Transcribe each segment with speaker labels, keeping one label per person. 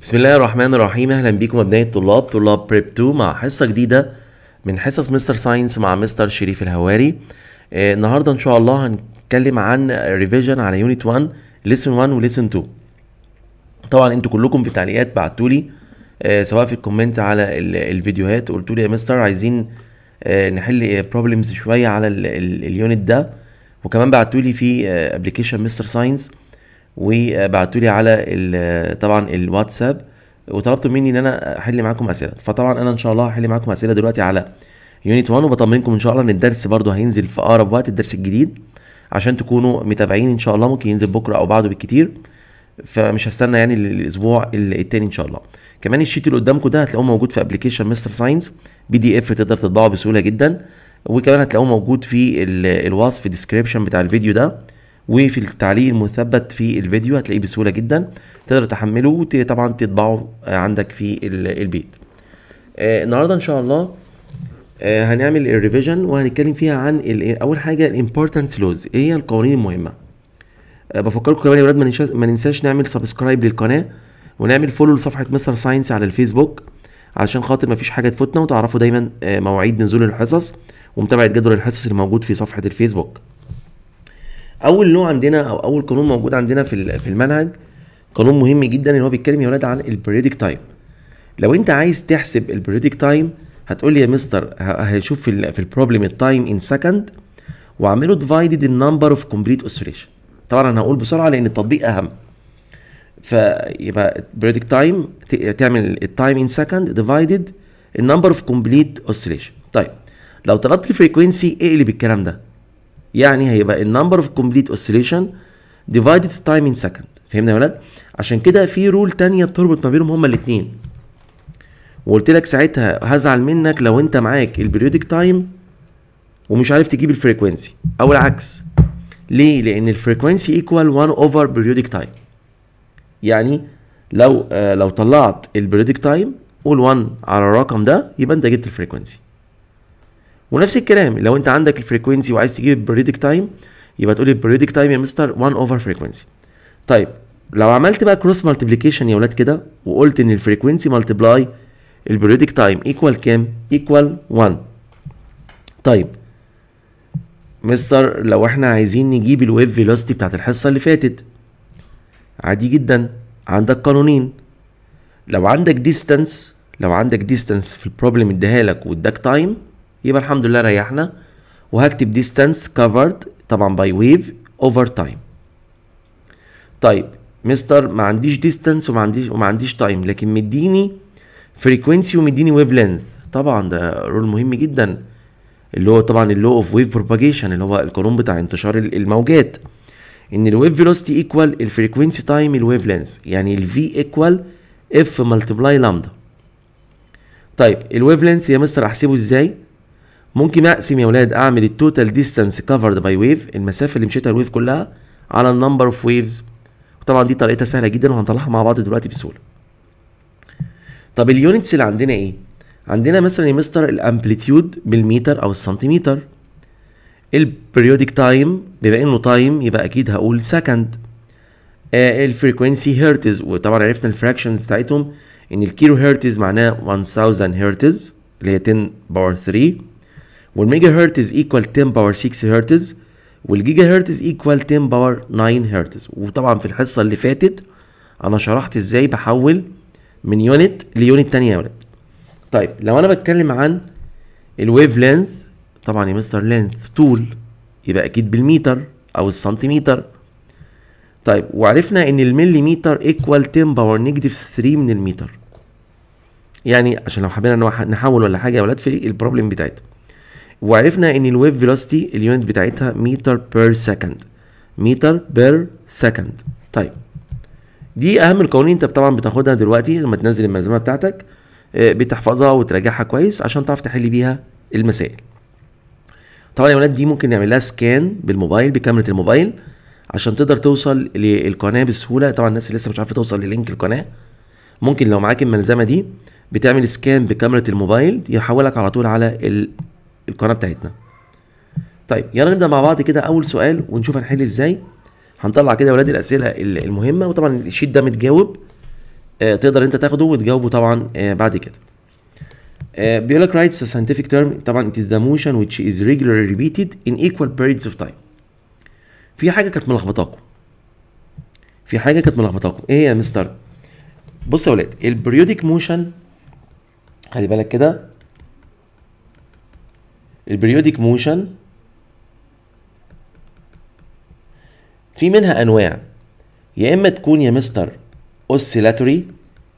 Speaker 1: بسم الله الرحمن الرحيم اهلا بيكم ابناء الطلاب طلاب بريب 2 مع حصه جديده من حصص مستر ساينس مع مستر شريف الهواري آه النهارده ان شاء الله هنتكلم عن ريفيجن على يونت 1 ليسن 1 وليسن 2 طبعا انتوا كلكم في التعليقات بعتوا لي آه سواء في الكومنت على ال- الفيديوهات قلتوا لي يا مستر عايزين آه نحل بروبلمز شويه على ال- ال- اليونت ده وكمان بعتوا لي في ابلكيشن مستر ساينس وبعتوا لي على ال- طبعا الواتساب وطلبتوا مني ان انا احل معاكم اسئله فطبعا انا ان شاء الله هحل معاكم اسئله دلوقتي على يونت 1 وبطمنكم ان شاء الله ان الدرس برضو هينزل في اقرب وقت الدرس الجديد عشان تكونوا متابعين ان شاء الله ممكن ينزل بكره او بعده بالكتير فمش هستنى يعني الاسبوع ال- التاني ان شاء الله كمان الشيت اللي قدامكم ده هتلاقوه موجود في ابلكيشن مستر ساينس بي دي اف تقدر تطبعه بسهوله جدا وكمان هتلاقوه موجود في ال- الوصف ديسكريبشن بتاع الفيديو ده وفي التعليق المثبت في الفيديو هتلاقيه بسهوله جدا تقدر تحمله وطبعا تطبعه آه، عندك في ال- البيت آه، النهارده ان شاء الله آه، هنعمل الريفيجن وهنتكلم فيها عن ال- اول حاجه الامبورتنس لوز ايه هي القوانين المهمه آه، بفكركم كمان يا ولاد ما ننساش- ما ننساش نعمل سبسكرايب للقناه ونعمل فولو لصفحه مستر ساينس على الفيسبوك علشان خاطر ما فيش حاجه تفوتنا وتعرفوا دايما آه، مواعيد نزول الحصص ومتابعه جدول الحصص اللي موجود في صفحه الفيسبوك اول نوع عندنا او اول قانون موجود عندنا في ال- في المنهج قانون مهم جدا اللي هو بيتكلم يا ولاد عن البريدك تايم لو انت عايز تحسب البريدك تايم هتقول لي يا مستر ه- هشوف في ال في البروبلم التايم ان سكند واعمله ديفايدد النمبر اوف كومبليت اوسيليشن طبعا انا هقول بسرعه لان التطبيق اهم فيبقى بريدك تايم تعمل التايم ان سكند ديفايدد النمبر اوف كومبليت اوسيليشن طيب لو طلبت الفريكوينسي اقلب الكلام ده يعني هيبقى النمبر اوف كومبليت اوسيليشن ديفايدد تايم ان سكند فهمنا يا ولاد عشان كده في رول تانية بتربط ما بينهم هما الاثنين وقلت لك ساعتها هزعل منك لو انت معاك البريودك تايم ومش عارف تجيب الفريكوينسي او العكس ليه لان الفريكوينسي ايكوال 1 اوفر بريودك تايم يعني لو آه لو طلعت البريودك تايم قول 1 على الرقم ده يبقى انت جبت الفريكوينسي ونفس الكلام لو انت عندك الفريكوينسي وعايز تجيب البريدك تايم يبقى تقول البريدك تايم يا مستر 1 اوفر فريكوينسي طيب لو عملت بقى كروس مالتيبليكيشن يا ولاد كده وقلت ان الفريكوينسي مالتيبلاي البريدك تايم ايكوال كام ايكوال 1 طيب مستر لو احنا عايزين نجيب الويف فيلوسيتي بتاعت الحصه اللي فاتت عادي جدا عندك قانونين لو عندك ديستانس لو عندك ديستانس في البروبلم اداها لك واداك تايم يبقى الحمد لله ريحنا وهكتب ديستانس كفرد طبعا باي ويف اوفر تايم طيب مستر ما عنديش ديستانس وما عنديش وما عنديش تايم لكن مديني فريكوينسي ومديني ويف لينث طبعا ده رول مهم جدا اللي هو طبعا اللو اوف ويف بروباجيشن اللي هو القانون بتاع انتشار ال- الموجات ان الويف فيلوسيتي ايكوال الفريكوينسي تايم الويف لينث يعني الفي ايكوال اف ملتبلاي لامدا طيب الويف لينث يا مستر احسبه ازاي ممكن اقسم يا ولاد اعمل التوتال ديستانس كفرد باي ويف المسافه اللي مشيتها الويف كلها على النمبر اوف ويفز وطبعا دي طريقتها سهله جدا وهنطلعها مع بعض دلوقتي بسهوله طب اليونتس اللي عندنا ايه عندنا مثلا يا مستر الامبليتيود بالمتر او السنتيمتر البريودك تايم بما انه تايم يبقى اكيد هقول سكند آه الفريكوينسي هرتز وطبعا عرفنا الفراكشنز بتاعتهم ان الكيلو هرتز معناه 1000 هرتز اللي هي 10 باور 3 والميجا هرتز ايكوال 10 باور 6 هرتز والجيجا هرتز ايكوال 10 باور 9 هرتز وطبعا في الحصه اللي فاتت انا شرحت ازاي بحول من يونت ليونت تانية يا ولاد طيب لو انا بتكلم عن الويف لينث طبعا يا مستر لينث طول يبقى اكيد بالمتر او السنتيمتر طيب وعرفنا ان المليمتر ايكوال 10 باور نيجاتيف 3 من المتر يعني عشان لو حبينا نوح- نحول ولا حاجه يا ولاد في البروبلم بتاعتها وعرفنا ان الويف فيلوسيتي اليونت بتاعتها متر بير سكند متر بير سكند طيب دي اهم القوانين انت طبعا بتاخدها دلوقتي لما تنزل الملزمه بتاعتك آه، بتحفظها وتراجعها كويس عشان تعرف تحل بيها المسائل طبعا يا ولاد دي ممكن نعمل لها سكان بالموبايل بكاميرا الموبايل عشان تقدر توصل للقناه بسهوله طبعا الناس اللي لسه مش عارفه توصل للينك القناه ممكن لو معاك الملزمه دي بتعمل سكان بكاميرا الموبايل يحولك على طول على ال... القناه بتاعتنا طيب يلا نبدا مع بعض كده اول سؤال ونشوف هنحل ازاي هنطلع كده يا ولاد الاسئله ال- المهمه وطبعا الشيت ده متجاوب آه تقدر انت تاخده وتجاوبه طبعا آه بعد كده آه بيقول لك writes a scientific term طبعا it is the motion which is regularly repeated in equal periods of time في حاجه كانت ملخبطاكم في حاجه كانت ملخبطاكم ايه يا مستر بص يا ولاد البريودك موشن خلي بالك كده البريودك موشن في منها انواع يا اما تكون يا مستر اوسيلاتوري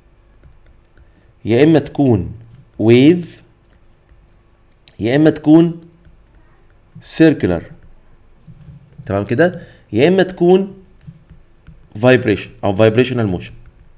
Speaker 1: يا اما تكون ويف يا اما تكون سيركلر تمام كده يا اما تكون فايبريشن او فايبريشنال موشن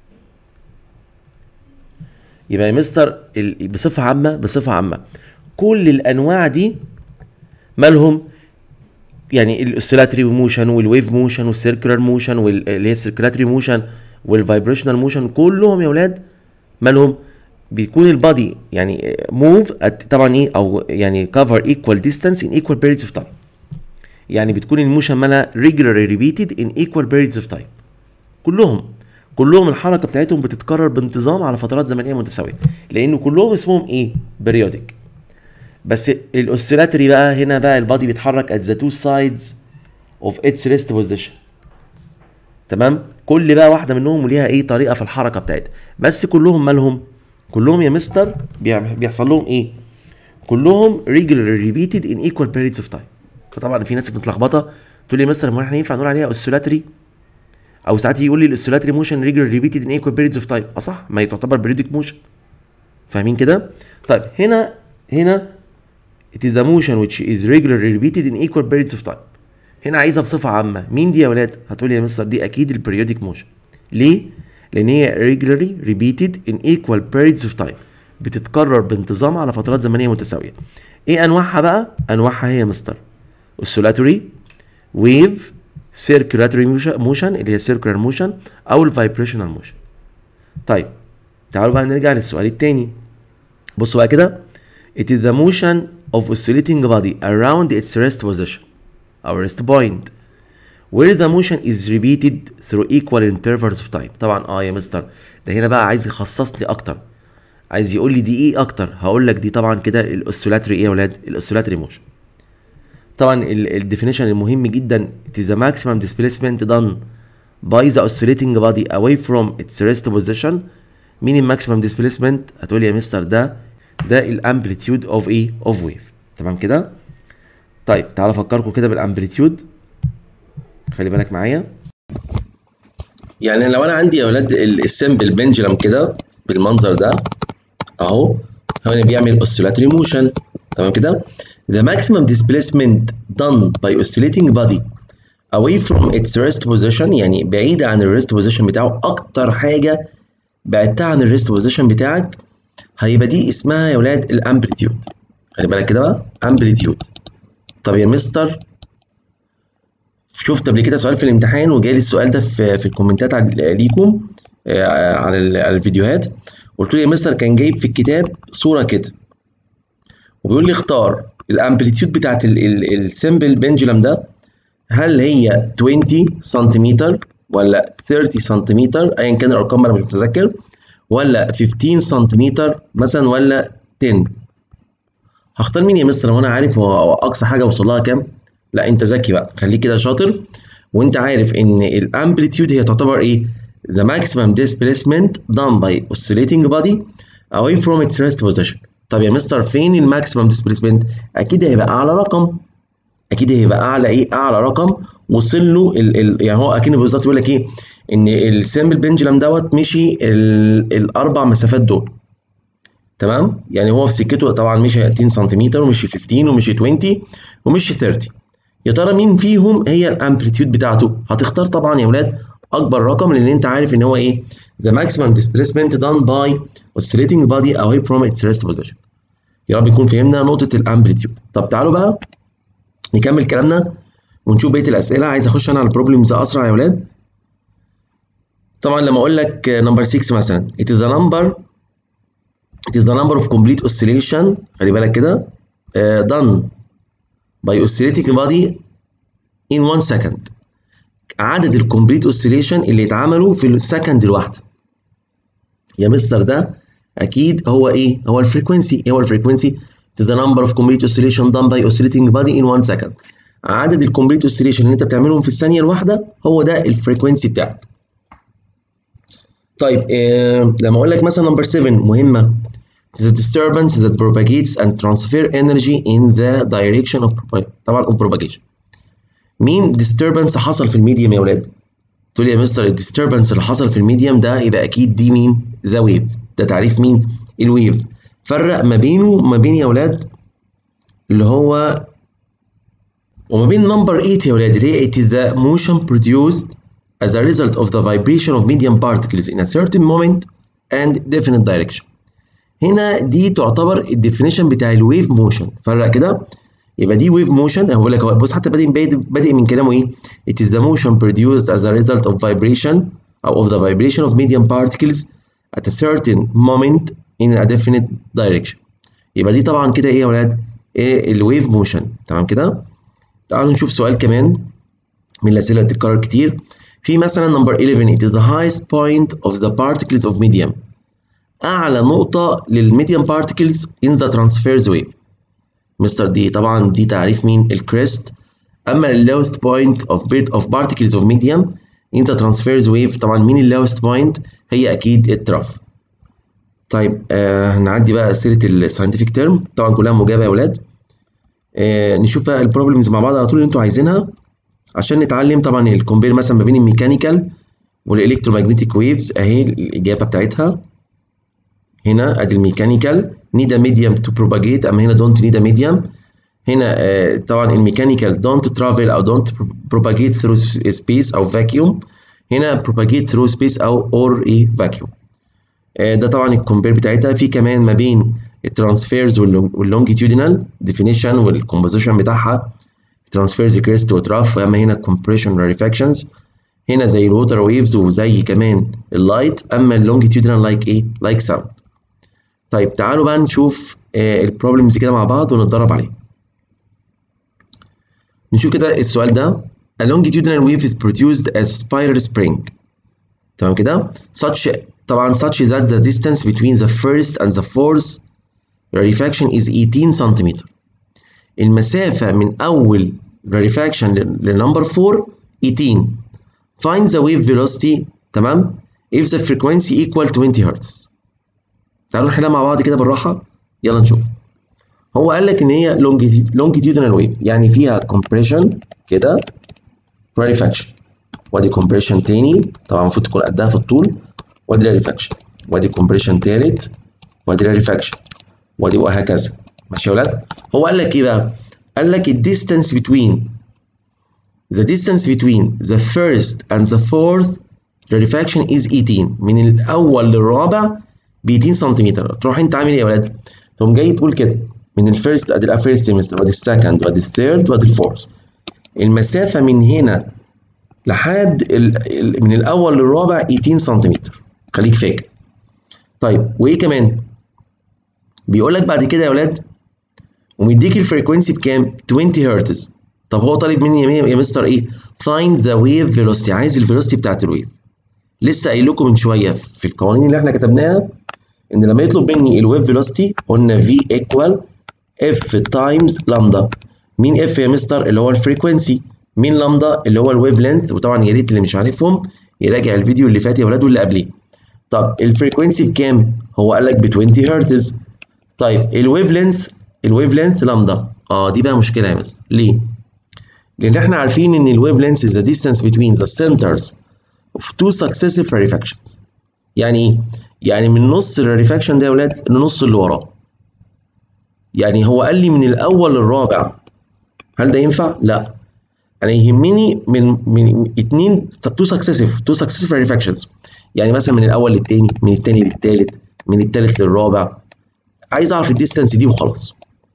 Speaker 1: يبقى يا مستر ال- بصفه عامه بصفه عامه كل الانواع دي مالهم يعني الاوسيلاتري موشن والويف موشن والسيركلر موشن واللي هي السيركلاتري موشن والفايبريشنال موشن كلهم يا ولاد مالهم بيكون البادي يعني موف طبعا ايه او يعني كفر ايكوال ديستانس ان ايكوال periods اوف تايم يعني بتكون الموشن مالها regularly repeated in equal periods of time كلهم كلهم الحركه بتاعتهم بتتكرر بانتظام على فترات زمنيه متساويه لان كلهم اسمهم ايه periodic بس الاوسيلاتري بقى هنا بقى البادي بيتحرك at the two sides of its rest position تمام كل بقى واحده منهم وليها ايه طريقه في الحركه بتاعتها بس كلهم مالهم كلهم يا مستر بيع- بيحصل لهم ايه كلهم regularly repeated in equal periods of time فطبعا في ناس متلخبطه تقول لي يا مستر ما احنا ينفع نقول عليها اوسيلاتري او ساعات يقول لي الاوسيلاتري موشن regularly repeated in equal periods of time اه صح ما هي تعتبر periodic موشن فاهمين كده طيب هنا هنا it is the motion which is regularly repeated in equal periods of time هنا عايزها بصفة عامة مين دي يا ولاد هتقولي يا مستر دي اكيد البريودك موشن ليه لان هي regularly repeated in equal periods of time بتتكرر بانتظام على فترات زمنية متساوية ايه انواعها بقى انواعها هي يا مستر oscillatory wave circulatory motion اللي هي circular motion او الفايبريشنال موشن طيب تعالوا بقى نرجع للسؤال التاني بصوا بقى كده it is the motion of oscillating body around its rest position أو rest point where the motion is repeated through equal intervals of time طبعا اه يا مستر ده هنا بقى عايز يخصص لي اكتر عايز يقول لي دي ايه اكتر هقول لك دي طبعا كده الاوسيلاتري ايه يا ولاد الاوسيلاتري موشن طبعا الديفينيشن المهم جدا it is the maximum displacement done by the oscillating body away from its rest position مين الماكسيمم ديسبيسمنت هتقول لي يا مستر ده ده الامبليتيود اوف ايه اوف ويف تمام كده طيب تعالى افكركم كده بالامبليتيود خلي بالك معايا يعني لو انا عندي يا اولاد السمبل بنجلم كده بالمنظر ده اهو هو بيعمل اوسيلاتري موشن تمام كده the maximum displacement done by oscillating body away from its rest position يعني بعيدة عن الريست بوزيشن بتاعه أكتر حاجة بعدتها عن الريست بوزيشن بتاعك هيبقى دي اسمها يا ولاد الامبليتيود خلي بالك كده بقى امبليتيود طب يا مستر شفت قبل كده سؤال في الامتحان وجالي السؤال ده في في الكومنتات على- ليكم آه، على ال- على الفيديوهات قلت له يا مستر كان جايب في الكتاب صورة كده وبيقول لي اختار الامبليتيود بتاعت السمبل بنجلم ده هل هي 20 سنتيمتر ولا 30 سنتيمتر ايا كان الارقام انا مش متذكر ولا 15 سنتيمتر مثلا ولا 10 هختار مين يا مستر وانا عارف هو هو اقصى حاجه اوصل لها كام لا انت ذكي بقى خليك كده شاطر وانت عارف ان الامبليتيود هي تعتبر ايه the maximum displacement done by oscillating body away from its rest position طب يا مستر فين الماكسيمم ديسبيسمنت اكيد هيبقى اعلى رقم اكيد هيبقى اعلى ايه اعلى رقم وصل له ال ال يعني هو اكنه بالظبط بيقول لك ايه ان السيمبل بنجلم دوت مشي ال الاربع مسافات دول تمام يعني هو في سكته طبعا مشي 10 سنتيمتر ومشي 15 ومشي 20 ومشي 30 يا ترى مين فيهم هي الامبليتيود بتاعته هتختار طبعا يا ولاد اكبر رقم لان انت عارف ان هو ايه the maximum displacement done by oscillating body away from its rest position يا رب نكون فهمنا نقطة الامبليتيود طب تعالوا بقى نكمل كلامنا ونشوف بقية الأسئلة عايز أخش أنا على البروبلمز أسرع يا ولاد طبعا لما أقول لك نمبر 6 مثلا it is the number it is the number of complete oscillation خلي بالك كده uh, done by oscillating body in one second عدد الكومبليت اوسيليشن اللي اتعملوا في السكند الواحدة يا مستر ده اكيد هو ايه هو الفريكونسي هو الفريكونسي to the number of complete oscillation done by oscillating body in one second عدد الكومبليت اوسيليشن اللي انت بتعملهم في الثانيه الواحده هو ده الفريكونسي بتاعك طيب آه لما اقول لك مثلا نمبر 7 مهمه the disturbance that propagates and transfer energy in the direction of طبعا of propagation مين disturbance حصل في الميديم يا ولاد تقول لي يا مستر الديستربنس اللي حصل في الميديم ده يبقى اكيد دي مين ذا ويف ده تعريف مين الويف فرق ما بينه وما بين يا ولاد اللي هو وما بين نمبر 8 يا ولاد اللي هي it is the motion produced as a result of the vibration of medium particles in a certain moment and definite direction هنا دي تعتبر الديفينيشن بتاع الويف موشن فرق كده يبقى دي ويف موشن انا بقول لك بص حتى بادئ بادئ من كلامه ايه it is the motion produced as a result of vibration او of the vibration of medium particles at a certain moment in a definite direction يبقى دي طبعا كده ايه يا ولاد ايه الويف موشن تمام كده تعالوا نشوف سؤال كمان من الاسئله اللي بتتكرر كتير في مثلا نمبر 11 it is the highest point of the particles of medium اعلى نقطه للميديم particles in the transverse wave مستر دي طبعا دي تعريف مين الكريست اما ال lowest point of bit of particles of medium in the transverse wave طبعا مين ال lowest point هي اكيد التراف طيب آه هنعدي بقى اسئله الساينتفك تيرم طبعا كلها مجابه يا اولاد آه نشوف بقى البروبلمز مع بعض على طول اللي انتوا عايزينها عشان نتعلم طبعا الكومبير مثلا ما بين الميكانيكال والالكترومagnetic ويفز اهي الاجابه بتاعتها هنا ادي الميكانيكال need a medium to propagate اما هنا don't need a medium هنا آه طبعا الميكانيكال don't travel او don't propagate through space او vacuum هنا propagate through space او or a vacuum آه ده طبعا الكومبير بتاعتها في كمان ما بين الترانسفيرز واللونجيتيودينال ديفينيشن والكومبوزيشن بتاعها ترانسفيرز كريست وتراف واما هنا compression ريفاكشنز هنا زي الووتر ويفز وزي كمان اللايت اما اللونجيتيودينال لايك ايه لايك ساوند طيب تعالوا بقى نشوف آه البروبلمز كده مع بعض ونتدرب عليها نشوف كده السؤال ده A longitudinal wave is produced as spiral spring تمام كده such طبعا such that the distance between the first and the fourth rarefaction is 18 سنتيمتر المسافة من أول rarefaction لنمبر 4 18 find the wave velocity تمام if the frequency equal 20 Hz تعالوا نحلها مع بعض كده بالراحة يلا نشوف هو قال لك إن هي longitudinal wave يعني فيها compression كده rarefaction وادي compression تاني طبعا المفروض تكون قدها في الطول وادي rarefaction وادي compression تالت وادي rarefaction وادي وهكذا ماشي يا ولاد هو قال لك ايه بقى قال لك الديستانس between the distance between the first and the fourth rarefaction is 18 من الاول للرابع ب 18 سنتيمتر تروح انت عامل ايه يا ولاد تقوم جاي تقول كده من الفيرست ادي الفيرست سيمستر وادي السكند وادي الثيرد وادي الفورث المسافه من هنا لحد ال ال من الاول للرابع 18 سنتيمتر خليك فاكر طيب وايه كمان بيقول لك بعد كده يا ولاد ومديك الفريكونسي بكام 20 هرتز طب هو طالب مني يا مستر ايه find the wave velocity عايز الفيلوسيتي بتاعت الويف لسه قايل لكم من شويه في القوانين اللي احنا كتبناها ان لما يطلب مني الويف فيلوسيتي قلنا v equal f تايمز لامدا مين f يا مستر اللي هو الفريكونسي مين لامدا اللي هو الويف لينث وطبعا يا ريت اللي مش عارفهم يراجع الفيديو اللي فات يا ولاد واللي قبليه طب الفريكونسي بكام هو قال لك ب 20 هرتز طيب الويف لينث الويف لينث لامدا اه دي بقى مشكله يا مستر ليه لان احنا عارفين ان الويف لينث is the distance between the centers of two successive rarefactions يعني ايه يعني من نص الراريفاكشن ده يا ولاد لنص اللي وراه يعني هو قال لي من الاول للرابع هل ده ينفع لا انا يهمني من من اتنين تو سكسيسيف تو سكسيسيف راريفاكشنز يعني مثلا من الاول للتاني من التاني للتالت من التالت للرابع عايز اعرف الديستانس دي وخلاص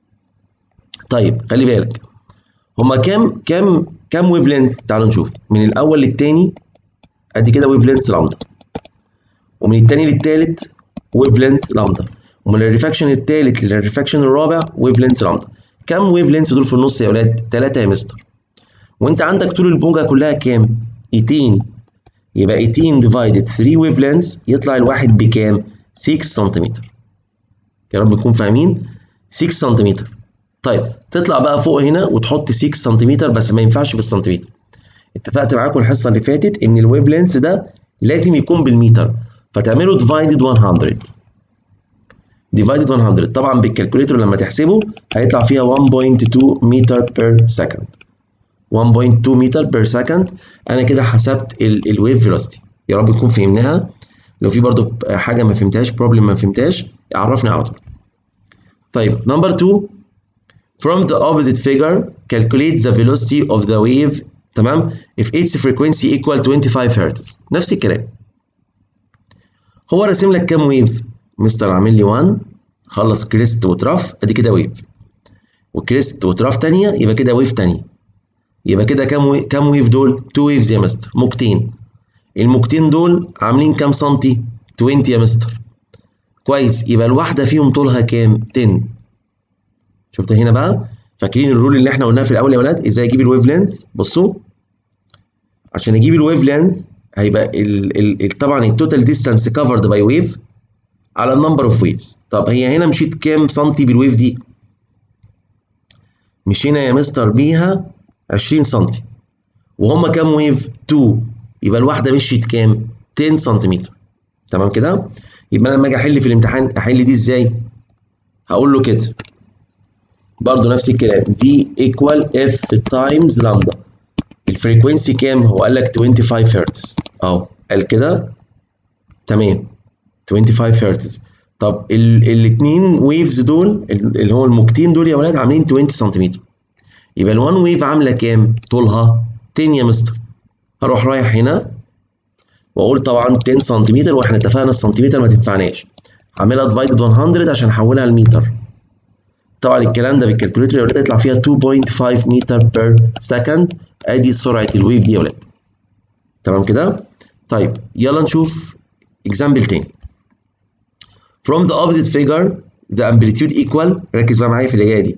Speaker 1: طيب خلي بالك هما كام كام كام ويف لينث تعالوا نشوف من الاول للتاني ادي كده ويف لينث لامدا ومن التاني للتالت ويف لينث لامدا ومن الريفاكشن التالت للريفاكشن الرابع ويف لينث لامدا كام ويف لينث دول في النص يا ولاد 3 يا مستر وانت عندك طول البوجه كلها كام 18 يبقى 18 ديفايدد 3 ويف لينث يطلع الواحد بكام 6 سنتيمتر يا رب نكون فاهمين 6 سنتيمتر طيب تطلع بقى فوق هنا وتحط 6 سنتيمتر بس ما ينفعش بالسنتيمتر اتفقت معاكم الحصه اللي فاتت ان الويف لينث ده لازم يكون بالمتر فتعمله ديفايدد 100 ديفايدد 100 طبعا بالكالكوليتر لما تحسبه هيطلع فيها 1.2 متر بير سكند 1.2 متر بير سكند انا كده حسبت الويف فيلوسيتي يا رب نكون فهمناها لو في برضو حاجه ما فهمتهاش بروبلم ما فهمتهاش عرفني على طول طيب نمبر 2 from the opposite figure calculate the velocity of the wave تمام if its frequency equal 25 Hz نفس الكلام هو راسم لك كام ويف مستر عامل لي 1 خلص كريست وتراف ادي كده ويف وكريست وتراف تانية يبقى كده ويف تانية يبقى كده كام وي... كام ويف دول 2 ويفز يا مستر موجتين الموجتين دول عاملين كام سنتي 20 يا مستر كويس يبقى الواحدة فيهم طولها كام 10 شفت هنا بقى فاكرين الرول اللي احنا قلناها في الاول يا ولاد ازاي اجيب الويف لينث بصوا عشان اجيب الويف لينث هيبقى ال ال ال طبعا التوتال ديستانس كفرد باي ويف على النمبر اوف ويفز طب هي هنا مشيت كام سنتي بالويف دي مشينا يا مستر بيها 20 سنتي وهم كام ويف 2 يبقى الواحده مشيت كام 10 سنتيمتر تمام كده يبقى انا لما اجي احل في الامتحان احل دي ازاي هقول له كده برضه نفس الكلام V equal F times لامدا الفريكونسي كام هو قال لك 25 هرتز اهو قال كده تمام 25 هرتز طب الاثنين ويفز دول اللي هو الموجتين دول يا ولاد عاملين 20 سنتيمتر يبقى ال1 ويف عامله كام طولها 10 يا مستر هروح رايح هنا واقول طبعا 10 سنتيمتر واحنا اتفقنا السنتيمتر ما تنفعناش هعملها ديفايدد 100 عشان احولها لمتر طبعا الكلام ده بالكالكوليتر يا ولاد يطلع فيها 2.5 متر بير سكند ادي سرعه الويف دي يا ولاد تمام كده طيب يلا نشوف اكزامبل تاني from the opposite figure the amplitude equal ركز بقى معايا في اللي جايه دي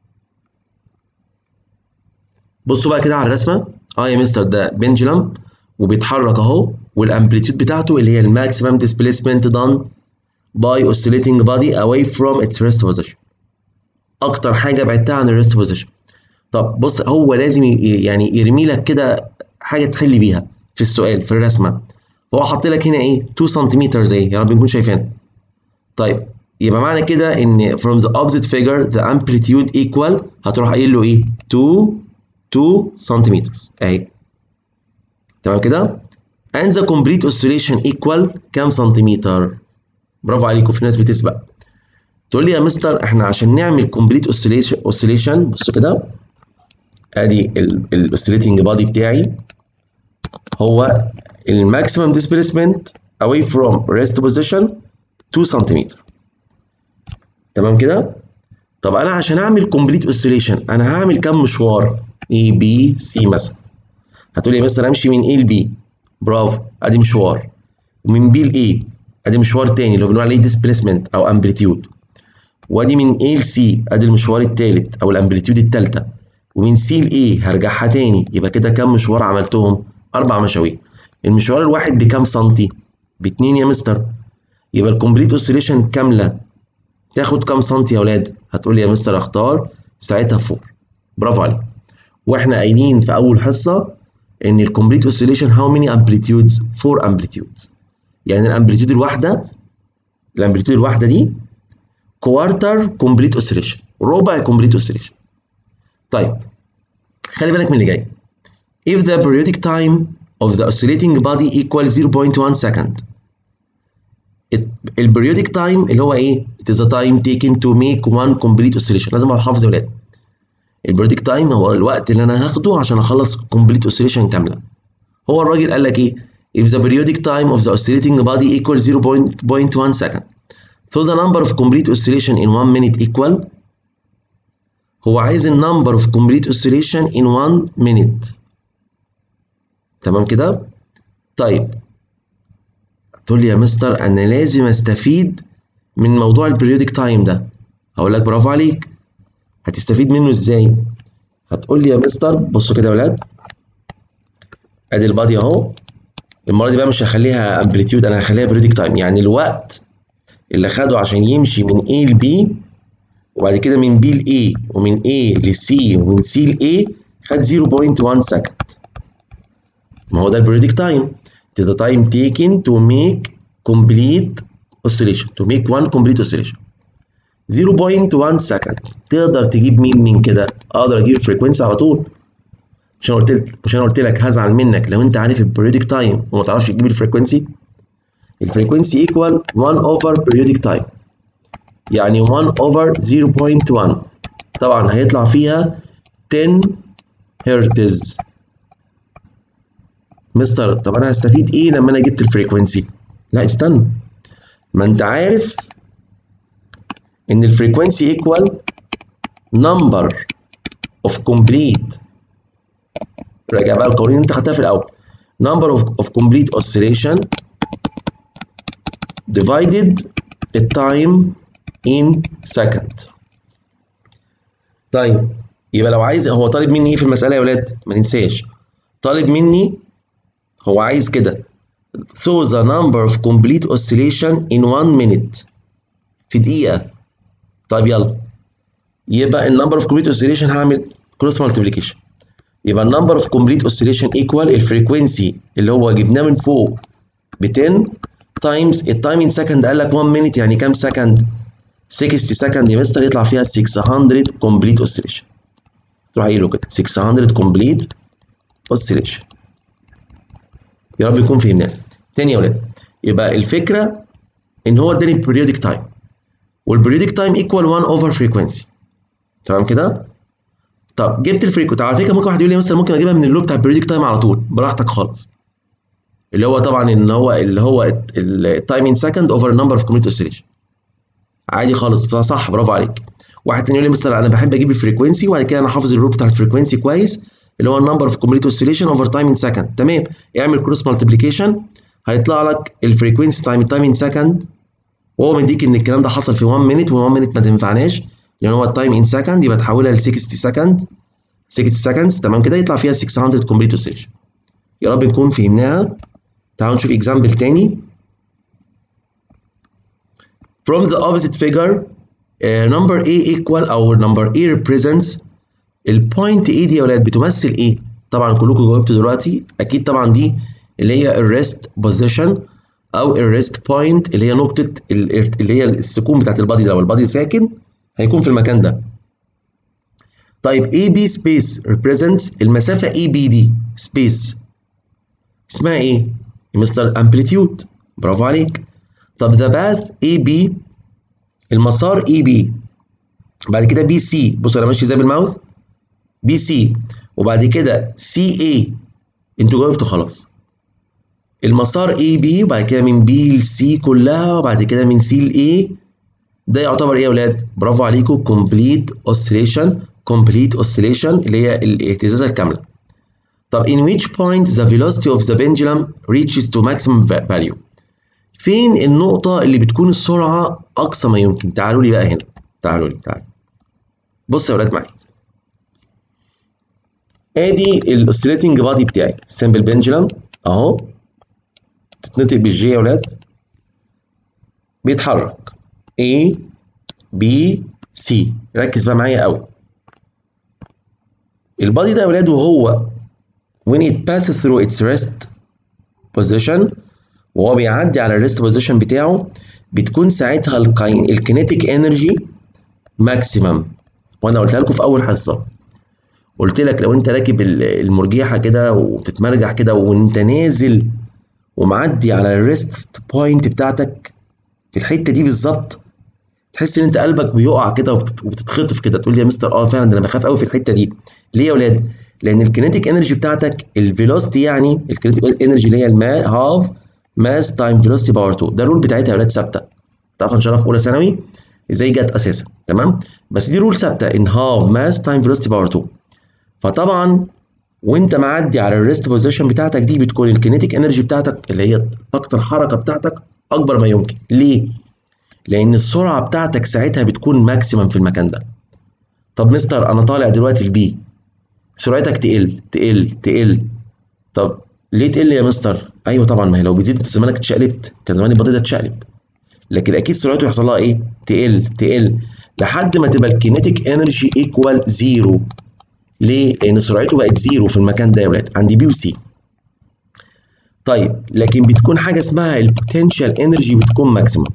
Speaker 1: بصوا بقى كده على الرسمه اه يا مستر ده بنجلم وبيتحرك اهو والامبليتيود بتاعته اللي هي الماكسيمم displacement done by oscillating body away from its rest position اكتر حاجه بعدتها عن الريست بوزيشن طب بص هو لازم يعني يرمي لك كده حاجه تحل بيها في السؤال في الرسمه هو حاط لك هنا ايه 2 سنتيمتر زي يا رب نكون شايفين طيب يبقى معنى كده ان from the opposite figure the amplitude equal هتروح قايل له ايه 2 2 سنتيمتر اهي تمام كده and the complete oscillation equal كام سنتيمتر برافو عليكم في ناس بتسبق تقول لي يا مستر احنا عشان نعمل كومبليت اوسيليشن اوسيليشن بصوا كده ادي الاوسيليتنج بادي بتاعي هو الماكسيمم ديسبيسمنت away from rest position 2 سنتيمتر تمام كده طب انا عشان اعمل كومبليت اوسيليشن انا هعمل كام مشوار A B C مثلا هتقول لي مثلا امشي من A ل B برافو ادي مشوار ومن B ل A ادي مشوار تاني اللي هو بنقول عليه ديسبيسمنت او امبليتيود وادي من A ل C ادي المشوار التالت او الامبليتيود التالتة ومن C ل A هرجعها تاني يبقى كده كام مشوار عملتهم؟ أربع مشاوير المشوار الواحد بكام سنتي؟ باتنين يا مستر يبقى الكومبليت اوسيليشن كاملة تاخد كام سنتي يا ولاد؟ هتقول لي يا مستر اختار ساعتها فور برافو عليك واحنا قايلين في أول حصة إن الكومبليت اوسيليشن هاو ماني امبليتيودز؟ فور امبليتيودز يعني الامبليتيود الواحدة الامبليتيود الواحدة دي كوارتر كومبليت اوسيليشن ربع كومبليت اوسيليشن طيب خلي بالك من اللي جاي if the periodic time of the oscillating body equals 0.1 second البريودك تايم اللي هو ايه it is a time taken to make one complete oscillation لازم ابقى حافظ يا ولاد البريودك تايم هو الوقت اللي انا هاخده عشان اخلص complete oscillation كامله هو الراجل قال لك ايه if the periodic time of the oscillating body equals 0.1 second So the number of complete oscillation in one minute equal هو عايز ال number of complete oscillation in one minute تمام كده؟ طيب تقول لي يا مستر أنا لازم أستفيد من موضوع البريودك تايم ده هقول لك برافو عليك هتستفيد منه إزاي؟ هتقول لي يا مستر بصوا كده يا ولاد أدي البادي أهو المرة دي بقى مش هخليها امبليتيود أنا هخليها بريودك تايم يعني الوقت اللي خده عشان يمشي من A ل B وبعد كده من B ل A ومن A ل C ومن C ل A خد 0.1 سكند ما هو ده البريدك تايم it is the time taken to make complete oscillation to make one complete oscillation 0.1 سكند تقدر تجيب مين من كده اقدر اجيب الفريكونسي على طول عشان قلت لك عشان قلت لك هزعل منك لو انت عارف البريودك تايم وما تعرفش تجيب الفريكونسي الفريكونسي ايكوال 1 اوفر بريودك تايم يعني 1 اوفر 0.1 طبعا هيطلع فيها 10 هرتز مستر طب انا هستفيد ايه لما انا جبت الفريكونسي لا استنى ما انت عارف ان الفريكونسي ايكوال نمبر اوف كومبليت راجع بقى القوانين اللي انت خدتها في الاول number of, of complete oscillation divided the time in second طيب يبقى لو عايز هو طالب مني ايه في المسألة يا ولاد ما ننساش طالب مني هو عايز كده so the number of complete oscillation in one minute في دقيقة طيب يلا يبقى النمبر اوف كومبليت اوسيليشن هعمل كروس مالتيبليكيشن يبقى النمبر اوف كومبليت اوسيليشن ايكوال الفريكونسي اللي هو جبناه من فوق ب 10 تايمز التايم ان سكند قال لك 1 مينيت يعني كام سكند 60 سكند يا مستر يطلع فيها 600 كومبليت اوسيليشن تروح قايل له كده 600 كومبليت اوسيليشن يا رب يكون فهمناه تاني يا ولاد يبقى الفكره ان هو اداني periodic تايم والبريودك تايم ايكوال 1 اوفر فريكونسي تمام كده طب جبت الفريكونسي على فكره ممكن واحد يقول لي مثلا ممكن اجيبها من اللوب بتاع البريودك تايم على طول براحتك خالص اللي هو طبعا ان هو اللي هو التايم ان سكند اوفر نمبر اوف كوميونتي اوسيليشن عادي خالص صح برافو عليك واحد تاني يقول لي مثلا انا بحب اجيب الفريكونسي وبعد كده انا حافظ اللوب بتاع الفريكونسي كويس اللي هو النمبر اوف كوميونتي اوسيليشن اوفر تايم ان سكند تمام اعمل كروس مالتيبليكيشن هيطلع لك الفريكونسي تايم التايم ان سكند وهو مديك ان الكلام ده حصل في 1 مينيت و1 مينيت ما تنفعناش لان هو التايم ان سكند يبقى تحولها ل 60 سكند 60 سكندز تمام كده يطلع فيها 600 كومبليت اوسيليشن يا رب نكون فهمناها تعالوا نشوف اكزامبل تاني from the opposite figure uh, number A equal او number A represents البوينت A دي يا ولاد بتمثل ايه؟ طبعا كلكم جاوبتوا دلوقتي اكيد طبعا دي اللي هي الريست بوزيشن او الريست بوينت اللي هي نقطه اللي هي السكون بتاعت البادي لو البادي ساكن هيكون في المكان ده طيب اي بي سبيس represents المسافه اي بي دي سبيس اسمها ايه مستر امبليتيود برافو عليك طب ذا باث اي بي المسار اي بي بعد كده بي سي بص انا ماشي ازاي بالماوس بي سي وبعد كده سي اي انتوا جاوبتوا خلاص المسار اي بي وبعد كده من بي لسي كلها وبعد كده من سي لاي ده يعتبر ايه يا اولاد برافو عليكم كومبليت اوسيليشن كومبليت اوسيليشن اللي هي الاهتزازه الكامله طب in which point the velocity of the pendulum reaches to maximum value فين النقطة اللي بتكون السرعة أقصى ما يمكن تعالوا لي بقى هنا تعالوا لي تعالوا بص يا ولاد معايا ادي الاوسيليتنج بادي بتاعي سمبل بندجلم اهو تتنطق بالجي يا ولاد بيتحرك A B C ركز بقى معايا قوي البادي ده يا ولاد وهو when it passes through its rest position وهو بيعدي على الريست بوزيشن بتاعه بتكون ساعتها الكينيتيك انرجي ماكسيمم وانا قلتها لكم في اول حصه قلت لك لو انت راكب المرجيحه كده وبتتمرجح كده وانت نازل ومعدي على الريست بوينت بتاعتك في الحته دي بالظبط تحس ان انت قلبك بيقع كده وبتتخطف كده تقول لي يا مستر اه فعلا ده انا بخاف قوي في الحته دي ليه يا ولاد لان الكينيتيك انرجي بتاعتك الفيلوسيتي يعني الكينيتيك انرجي اللي هي الماء هاف ماس تايم فيلوسيتي باور 2 ده الرول بتاعتها يا ولاد ثابته تعرف ان شاء الله في اولى ثانوي ازاي جت اساسا تمام بس دي رول ثابته ان هاف ماس تايم فيلوسيتي باور 2 فطبعا وانت معدي على الريست بوزيشن بتاعتك دي بتكون الكينيتيك انرجي بتاعتك اللي هي اكتر حركه بتاعتك اكبر ما يمكن ليه لان السرعه بتاعتك ساعتها بتكون ماكسيمم في المكان ده طب مستر انا طالع دلوقتي البي سرعتك تقل تقل تقل طب ليه تقل يا مستر ايوه طبعا ما هي لو بتزيد انت زمانك اتشقلبت كان زمان البادي ده اتشقلب لكن اكيد سرعته يحصل لها ايه تقل تقل لحد ما تبقى الكينيتيك انرجي ايكوال زيرو ليه لان سرعته بقت زيرو في المكان ده يا ولاد عندي بي وسي طيب لكن بتكون حاجه اسمها البوتنشال انرجي بتكون ماكسيمم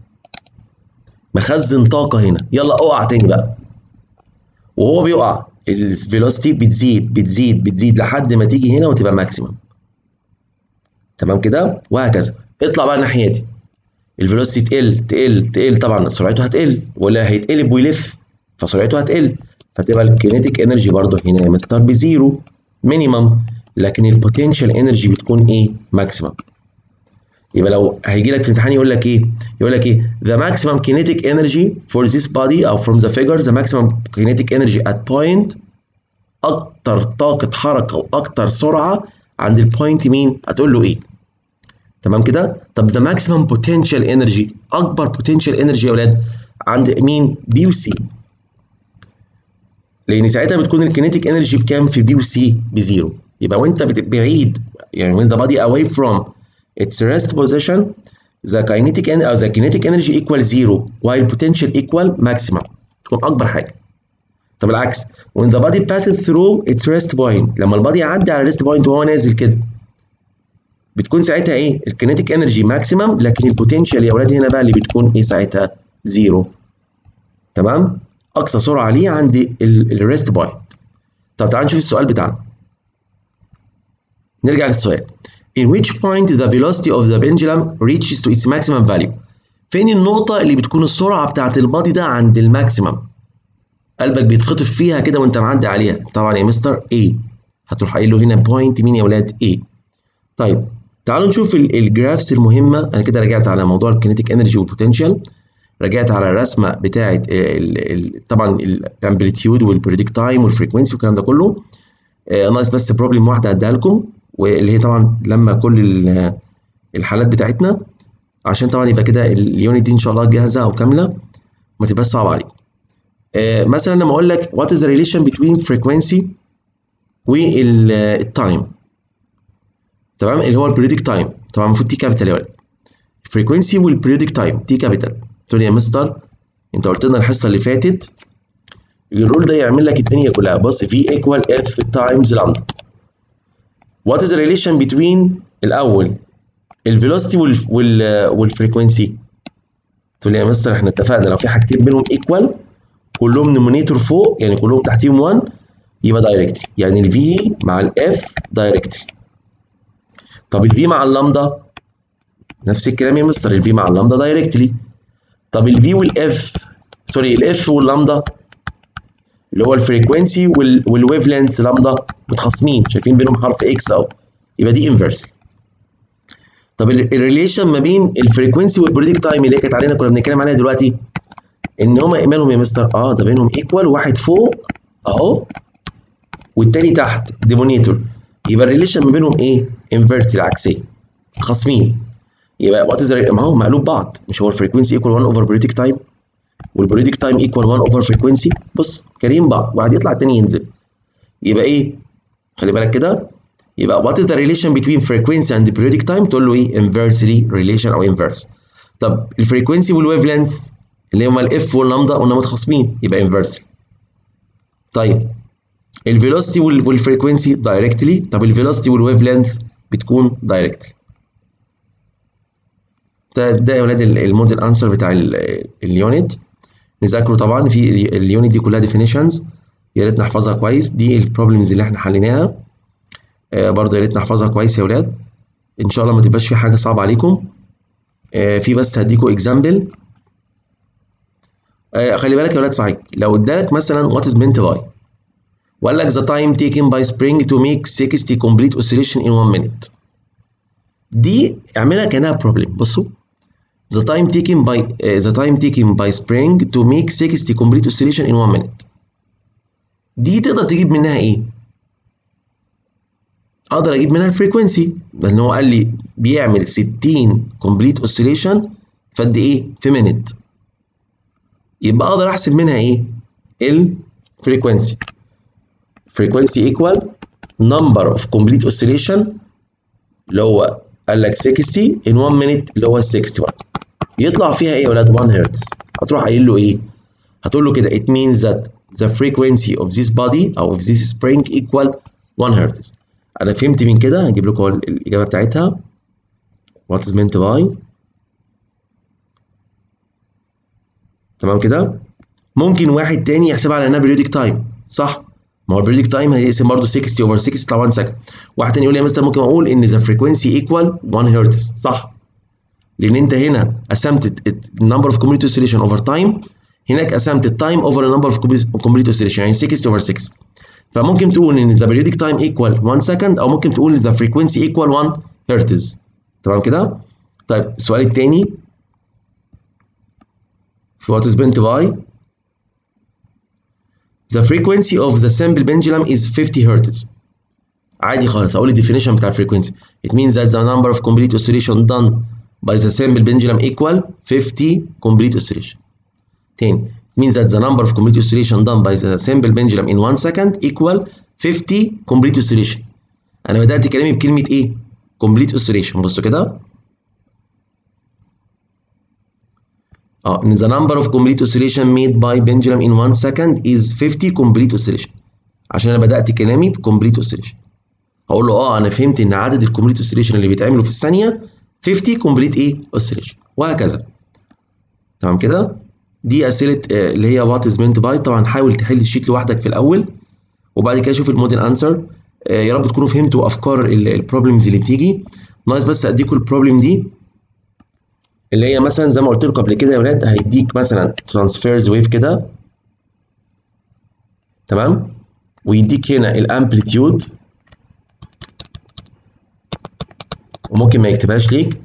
Speaker 1: مخزن طاقه هنا يلا اقع تاني بقى وهو بيقع الفيلوسيتي بتزيد بتزيد بتزيد لحد ما تيجي هنا وتبقى ماكسيمم تمام كده وهكذا اطلع بقى الناحيه دي الفيلوسيتي تقل تقل تقل طبعا سرعته هتقل ولا هيتقلب ويلف فسرعته هتقل فتبقى الكينيتيك انرجي برضه هنا يا مستر بزيرو مينيمم لكن البوتنشال انرجي بتكون ايه ماكسيمم يبقى لو هيجي لك في الامتحان يقول لك ايه يقول لك ايه the maximum kinetic energy for this body او from the figure the maximum kinetic energy at point اكتر طاقه حركه واكتر سرعه عند البوينت مين هتقول له ايه تمام كده طب the maximum potential energy اكبر potential energy يا اولاد عند مين بي وسي لان ساعتها بتكون الكينيتيك انرجي بكام في بي وسي بزيرو يبقى وانت بعيد يعني when the body away from its rest position the kinetic en او the kinetic energy equal zero while potential equal maximum تكون اكبر حاجه طب العكس when the body passes through its rest point لما البادي يعدي على الريست بوينت وهو نازل كده بتكون ساعتها ايه الكينيتيك انرجي ماكسيمم لكن البوتنشال يا اولاد هنا بقى اللي بتكون ايه ساعتها زيرو تمام اقصى سرعه ليه عند الريست بوينت طب تعال نشوف السؤال بتاعنا نرجع للسؤال in which point the velocity of the pendulum reaches to its maximum value فين النقطة اللي بتكون السرعة بتاعت البادي ده عند الماكسيمم قلبك بيتخطف فيها كده وانت معدي عليها طبعا يا مستر A هتروح قايل له هنا بوينت مين يا ولاد A طيب تعالوا نشوف الجرافس المهمة انا كده رجعت على موضوع الكينيتيك انرجي والبوتنشال رجعت على الرسمة بتاعة طبعا الامبليتيود والبريدكت تايم والفريكونسي والكلام ده كله ناقص بس بروبلم واحدة هديها لكم واللي هي طبعا لما كل الحالات بتاعتنا عشان طبعا يبقى كده اليونت دي ان شاء الله جاهزه او كامله ما تبقاش صعبه عليكم. آه مثلا لما اقول لك what is the relation between frequency والتايم تمام اللي هو البريدكت تايم طبعا المفروض تي كابيتال يا ولد. الفريكونسي والبريدكت تايم تي كابيتال تقول لي يا مستر انت قلت لنا الحصه اللي فاتت الرول ده يعمل لك الدنيا كلها بص في ايكوال اف تايمز لامدا What is the relation between الأول الفيلوسيتي وال وال والفريكونسي تقول لي يا مستر احنا اتفقنا لو في حاجتين بينهم ايكوال كلهم نومينيتور فوق يعني كلهم تحتيهم 1 يبقى دايركتلي يعني الفي مع الاف دايركتلي طب الفي مع اللامدا نفس الكلام يا مستر الفي مع اللامدا دايركتلي طب الفي والاف سوري الاف واللامدا اللي هو الفريكونسي والويف لينث لامدا متخاصمين شايفين بينهم حرف اكس اهو يبقى دي انفرس طب الريليشن ما بين الفريكونسي والبريدكت تايم اللي كانت علينا كنا بنتكلم عليها دلوقتي ان هما مالهم يا مستر اه ده بينهم ايكوال واحد فوق اهو والتاني تحت ديمونيتور يبقى الريليشن ما بينهم ايه انفرس العكسيه خاصمين يبقى وات از ما هو مقلوب بعض مش هو الفريكونسي ايكوال 1 اوفر بريدكت تايم والبريدكت تايم ايكوال 1 اوفر فريكونسي بص كارين بعض واحد يطلع التاني ينزل يبقى ايه خلي بالك كده يبقى what is the relation between frequency and periodic time تقول له ايه inversely relation او inverse طب الفريكونسي والويف لينث اللي هما الاف واللامدا قلنا متخاصمين يبقى inversely طيب الفيلوسيتي والفريكونسي دايركتلي طب الفيلوسيتي والويف لينث بتكون دايركتلي ده ده يا ولاد الموديل انسر بتاع اليونت نذاكره طبعا في اليونت دي كلها ديفينيشنز يا ريت نحفظها كويس دي البروبلمز اللي احنا حليناها آه برضه يا ريت نحفظها كويس يا ولاد ان شاء الله ما تبقاش في حاجه صعبه عليكم آه في بس هديكم اكزامبل آه خلي بالك يا ولاد صحيح لو ادالك مثلا what is meant by وقال لك the time taken by spring to make 60 complete oscillation in 1 minute دي اعملها كانها problem بصوا the time taken by uh, the time taken by spring to make 60 complete oscillation in 1 minute دي تقدر تجيب منها ايه اقدر اجيب منها الفريكونسي لان هو قال لي بيعمل 60 complete oscillation في قد ايه في minute يبقى اقدر احسب منها ايه الفريكونسي frequency equal number of complete oscillation اللي هو قال لك 60 in 1 minute اللي هو 61 يطلع فيها ايه يا ولاد 1 هرتز هتروح قايل له ايه هتقول له كده it means that the frequency of this body او of this spring equal 1 هرتز انا فهمت من كده هجيب لكم الاجابه بتاعتها what is meant by تمام كده ممكن واحد تاني يحسبها على انها periodic time صح ما هو البريدك تايم هيقسم برضه 60 اوفر 6 يطلع 1 سكند واحد تاني يقول لي يا مستر ممكن اقول ان ذا فريكونسي ايكوال 1 هرتز صح لان انت هنا قسمت النمبر اوف كومبليت اوسيليشن اوفر تايم هناك قسمت التايم اوفر النمبر اوف كومبليت اوسيليشن يعني 60 اوفر 6 فممكن تقول ان ذا periodic تايم ايكوال 1 سكند او ممكن تقول ذا فريكونسي ايكوال 1 هرتز تمام كده طيب السؤال الثاني في what is meant by The frequency of the simple pendulum is 50 Hz. عادي خالص اقول الديفينيشن بتاع الفريكونسي. It means that the number of complete oscillation done by the simple pendulum equal 50 complete oscillation. تاني it means that the number of complete oscillation done by the simple pendulum in 1 second equal 50 complete oscillation. انا بدأت كلامي بكلمة ايه؟ complete oscillation بصوا كده اه ان the number of complete oscillation made by pendulum in 1 second is 50 complete oscillation عشان انا بدات كلامي بcomplete oscillation هقول له اه انا فهمت ان عدد الكومبليت اوسيليشن اللي بيتعملوا في الثانيه 50 كومبليت ايه اوسيليشن وهكذا تمام كده دي اسئله آه اللي هي وات از مينت باي طبعا حاول تحل الشيت لوحدك في الاول وبعد كده شوف الموديل انسر آه يا رب تكونوا فهمتوا افكار البروبلمز اللي بتيجي ناقص بس اديكم البروبلم دي اللي هي مثلا زي ما قلت لكم قبل كده يا ولاد هيديك مثلا ترانسفيرز ويف كده تمام ويديك هنا الامبليتيود وممكن ما يكتبهاش ليك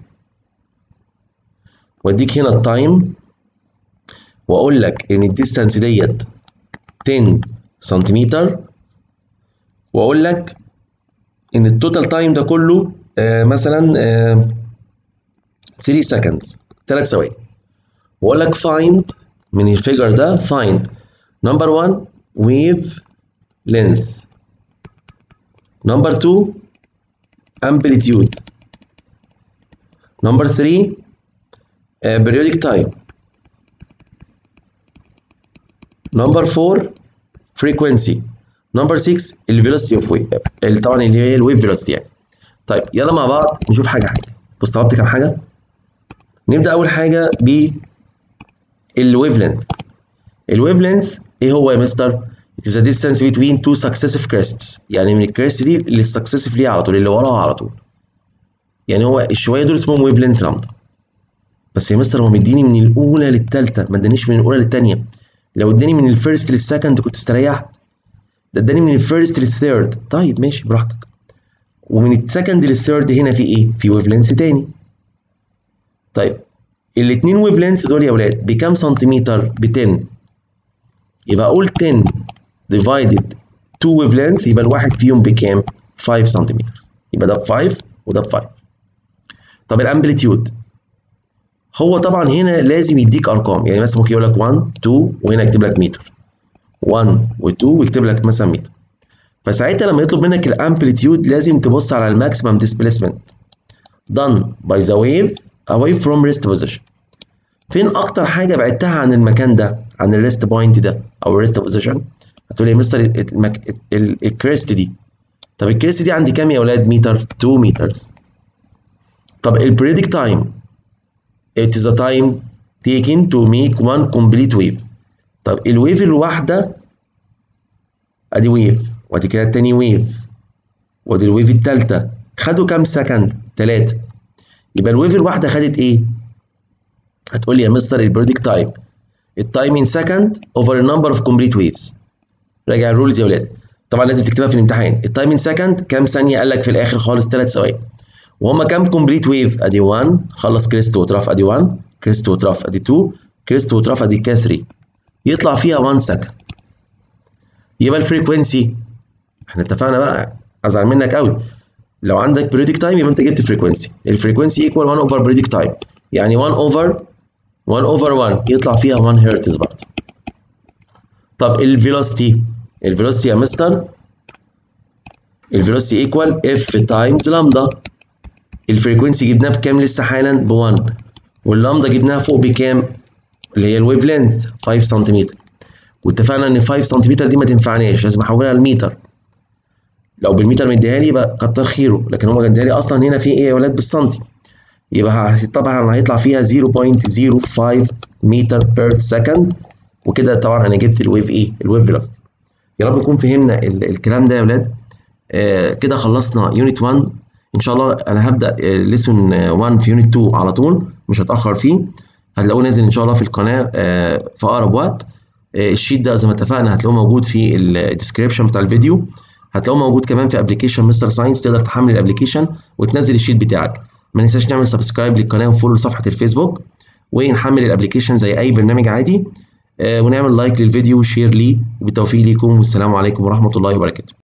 Speaker 1: واديك هنا التايم واقول لك ان الديستانس ديت 10 سنتيمتر واقول لك ان التوتال تايم ده كله آه مثلا آه 3 seconds 3 ثواني واقول لك find من الفيجر ده find number 1 wave length number 2 amplitude number 3 uh, periodic time number 4 frequency number 6 الفيلوسيتي اوف ويف طبعا اللي هي الويف فيلوسيتي يعني طيب يلا مع بعض نشوف حاجه حاجه بص طلبت كام حاجه نبدا اول حاجه ب الويف لينث الويف لينث ايه هو يا مستر it is the distance between two successive crests يعني من الكريست دي للسكسيسيف ليه على طول اللي وراها على طول يعني هو الشويه دول اسمهم ويف لينث لامدا بس يا مستر هو مديني من الاولى للثالثه ما ادانيش من الاولى للثانيه لو اداني من الفيرست للسكند كنت استريحت ده اداني من الفيرست للثيرد طيب ماشي براحتك ومن السكند للثيرد هنا في ايه في ويف لينث تاني طيب الاثنين ويف لينث دول يا ولاد بكام سنتيمتر ب 10 يبقى اقول 10 ديفايدد 2 ويف لينث يبقى الواحد فيهم بكام 5 سنتيمتر يبقى ده ب 5 وده ب 5 طب الامبليتيود هو طبعا هنا لازم يديك ارقام يعني مثلا ممكن يقول لك 1 2 وهنا يكتب لك متر 1 و2 ويكتب لك مثلا متر فساعتها لما يطلب منك الامبليتيود لازم تبص على الماكسيمم ديسبيسمنت done by the wave away from rest position فين اكتر حاجه بعدتها عن المكان ده عن الريست بوينت ده او الريست بوزيشن هتقول لي يا مستر المك... الكريست دي طب الكريست دي عندي كام يا اولاد متر 2 مترز طب البريدك تايم it is a time taken to make one complete wave طب الويف الواحده ادي ويف وادي كده التاني ويف وادي الويف التالتة خدوا كام سكند؟ تلاتة يبقى الويف الواحدة خدت ايه؟ هتقول لي يا مستر البريدك تايم التايم ان سكند اوفر النمبر اوف كومبليت ويفز راجع الرولز يا ولاد طبعا لازم تكتبها في الامتحان التايم ان سكند كام ثانية قال لك في الاخر خالص ثلاث ثواني وهما كام كومبليت ويف ادي 1 خلص كريست وتراف ادي 1 كريست وتراف ادي 2 كريست وتراف ادي كده 3 يطلع فيها 1 سكند يبقى الفريكونسي احنا اتفقنا بقى ازعل منك قوي لو عندك بريدك تايم يبقى انت جبت فريكونسي الفريكونسي ايكوال 1 اوفر بريدك تايم يعني 1 اوفر 1 اوفر 1 يطلع فيها 1 هرتز برضه طب الفيلوسيتي الفيلوسيتي يا مستر الفيلوسيتي ايكوال اف تايمز لامدا الفريكونسي جبناه بكام لسه حالا ب 1 واللامدا جبناها فوق بكام اللي هي الويف لينث 5 سنتيمتر واتفقنا ان 5 سنتيمتر دي ما تنفعناش لازم احولها لمتر لو بالمتر مديها لي يبقى كتر خيره لكن هو مديها لي اصلا هنا في ايه يا ولاد بالسنتي يبقى طبعا هيطلع فيها 0.05 متر بير سكند وكده طبعا انا جبت الويف ايه الويف فيلوسيتي يا رب نكون فهمنا الكلام ده يا ولاد آه كده خلصنا يونت 1 ان شاء الله انا هبدا ليسون 1 في يونت 2 على طول مش هتاخر فيه هتلاقوه نازل ان شاء الله في القناه آه في اقرب وقت آه الشيت ده زي ما اتفقنا هتلاقوه موجود في الديسكريبشن بتاع الفيديو هتلاقوه موجود كمان في ابلكيشن مستر ساينس تقدر تحمل الابلكيشن وتنزل الشيت بتاعك ما ننساش نعمل سبسكرايب للقناه وفولو لصفحه الفيسبوك ونحمل الابلكيشن زي اي برنامج عادي ونعمل لايك للفيديو وشير ليه وبالتوفيق ليكم والسلام عليكم ورحمه الله وبركاته